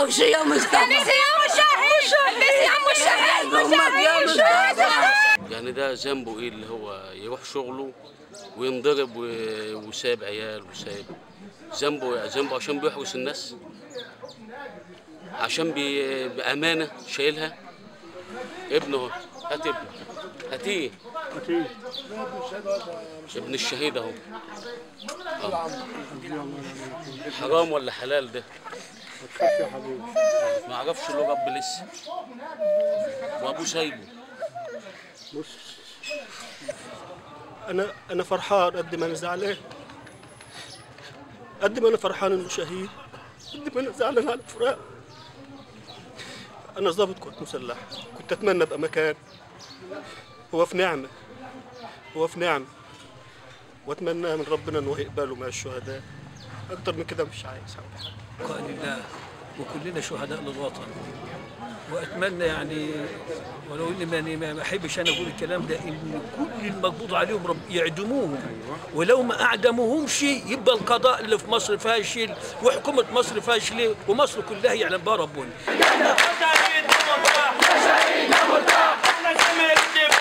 وش يا مصطفى نسي يا مشاهد نسي يا مشاهد مشاهد يعني ده ذنبه ايه اللي هو يروح شغله وينضرب و- وسايب عيال وسايب ذنبه ذنبه عشان بيحرس الناس عشان بي- بأمانة شايلها ابنه اهو هات ابنه هاتيه ابن الشهيد اهو آه. حرام ولا حلال ده ما اعرفش له رب لسه وابوه سايبه انا انا فرحان قد ما انا زعلان قد ما انا فرحان انه شهيد قد ما انا زعلان على الفراق انا ضابط قوات مسلحه كنت اتمنى ابقى مكان هو في نعمه هو في نعمه واتمنى من ربنا انه يقبله مع الشهداء اكتر من كده مش عايز أقول حاجة. بقاء لله وكلنا شهداء للوطن واتمنى يعني ولو اني ماني ما ما احبش انا اقول الكلام ده ان كل المقبوض عليهم رب يعدموهم ولو ما اعدموهمش يبقى القضاء اللي في مصر فاشل وحكومه مصر فاشله ومصر كلها يعلم بها ربنا شهيد يا مرتاح يا شهيد يا مرتاح احنا زي ما يكتب